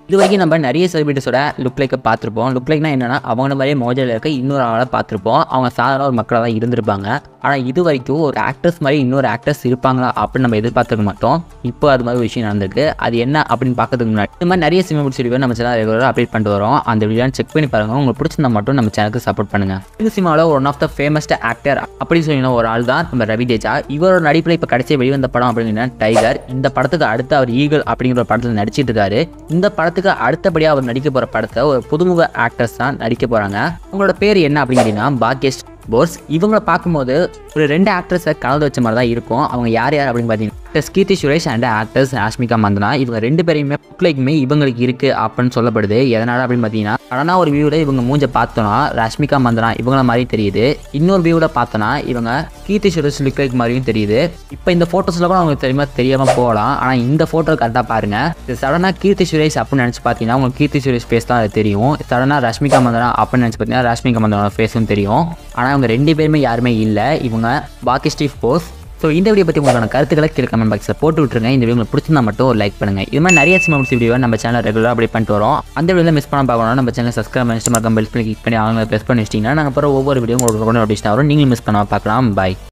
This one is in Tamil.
இது வரைக்கும் நம்ம நிறைய செலிபிரிட்டிஸோட லுக் லைக்கை பார்த்துருப்போம் லுக் லைக்னா என்னன்னா அவங்க மாதிரியே மோஜில் இருக்க இன்னொரு ஆளை பார்த்துருப்போம் அவங்க சாதாரண ஒரு மக்களாக தான் இருந்திருப்பாங்க ஆனால் இது வரைக்கும் ஒரு ஆக்டர்ஸ் மாதிரி இன்னொரு ஆக்டர்ஸ் இருப்பாங்களா அப்படின்னு நம்ம எதிர்பார்த்துக்க மாட்டோம் இப்போ அது மாதிரி ஒரு விஷயம் நடந்திருக்கு அது என்ன அப்படின்னு பார்க்கறதுக்கு முன்னாடி இந்த மாதிரி நிறைய சினிமா வீடியோ நம்ம சேனல் ரெகுலராக அப்டேட் பண்ணிட்டு வரோம் அந்த வீடியோ செக் பண்ணி பாருங்க உங்களுக்கு பிடிச்சிருந்தா மட்டும் நம்ம சேனலுக்கு சப்போர்ட் பண்ணுங்க இந்த சினிமாவில் one of the famousest actor அப்படின்னு சொன்னீங்கன்னா ஒரு ஆள் தான் நம்ம ரவி தேஜா இவரோட நடிப்பில் இப்போ கடைசி வெளிவந்த படம் அப்படின்னா டைகர் இந்த படத்துக்கு அடுத்து அவர் ஈகிள் அப்படிங்கிற ஒரு படத்தில் நடிச்சிட்டு இருக்காரு இந்த படத்துக்கு அடுத்தபடியாக அவர் நடிக்க போகிற படத்தை ஒரு புதுமுக ஆக்டர்ஸ் தான் நடிக்க போகிறாங்க உங்களோட பேர் என்ன அப்படின்னு கேட்டிங்கன்னா பாக்யஸ் போஸ் இவங்கள பார்க்கும்போது ஒரு ரெண்டு ஆக்ட்ரஸை கலந்து வச்ச மாதிரி தான் இருக்கும் அவங்க யார் யார் அப்படின்னு பார்த்தீங்கன்னா actors Keerthy Suresh and actors Rashmika Mandanna இவங்க ரெண்டு பேரையுமே லைக்குமே இவங்களுக்கு இருக்குது அப்படின்னு சொல்லப்படுது எதனால் அப்படின்னு பார்த்தீங்கன்னா ஆனால் ஒரு வியூவில் இவங்க மூஞ்ச பார்த்தோன்னா ராஷ்மிகா மந்தனா இவங்கள மாதிரி தெரியுது இன்னொரு வியூவில் பார்த்தோன்னா இவங்க கீர்த்தி சுரேஷ் லுக் லைக் மாதிரியும் தெரியுது இப்போ இந்த ஃபோட்டோஸில் கூட அவங்களுக்கு தெரியுமா தெரியாமல் போகலாம் ஆனால் இந்த ஃபோட்டோ கரெக்டாக பாருங்க இது சடனாக கீர்த்தி சுரேஷ் அப்படின்னு நினச்சி பார்த்தீங்கன்னா உங்களுக்கு கீர்த்தி சுரேஷ் ஃபேஸ் தான் அது தெரியும் சடனாக ரஷ்மிகா மந்தனா அப்படின்னு நினச்சி பார்த்தீங்கன்னா ரஷ்மிகா மந்தனோட ஃபேஸும் தெரியும் ஆனால் அவங்க ரெண்டு பேருமே யாருமே இல்லை இவங்க பாக்கி ஸ்டீவ் போஸ் ஸோ இந்த வீடியோ பற்றி உங்களோட கருத்துக்களை கீழே கமெண்ட் பாக்ஸில் போட்டு விட்டுருங்க இந்த வீடியோ உங்களுக்கு பிடிச்சிருந்தா மட்டும் ஒரு லைக் பண்ணுங்க இது மாதிரி நிறைய சினிமா வீடியோ நம்ம சேனல் ரெகுலராக அப்டேட் பண்ணிட்டு வரோம் அந்த வீடியோ மிஸ் பண்ண பார்க்கணும் நம்ம சேனல் சப்ஸ்கிரைப் பண்ணிட்டு மறக்காம பெல் பண்ணி கிளிக் பண்ணி அவங்க ப்ரெஸ் பண்ணி வச்சிட்டிங்கன்னா நாங்கள் அப்புறம் ஒவ்வொரு வீடியோ உங்களுக்கு நோட்டிஃபிகேஷன் வரும் நீங்களும் மிஸ் பண்ணாமல் பார்க்கலாம் பாய்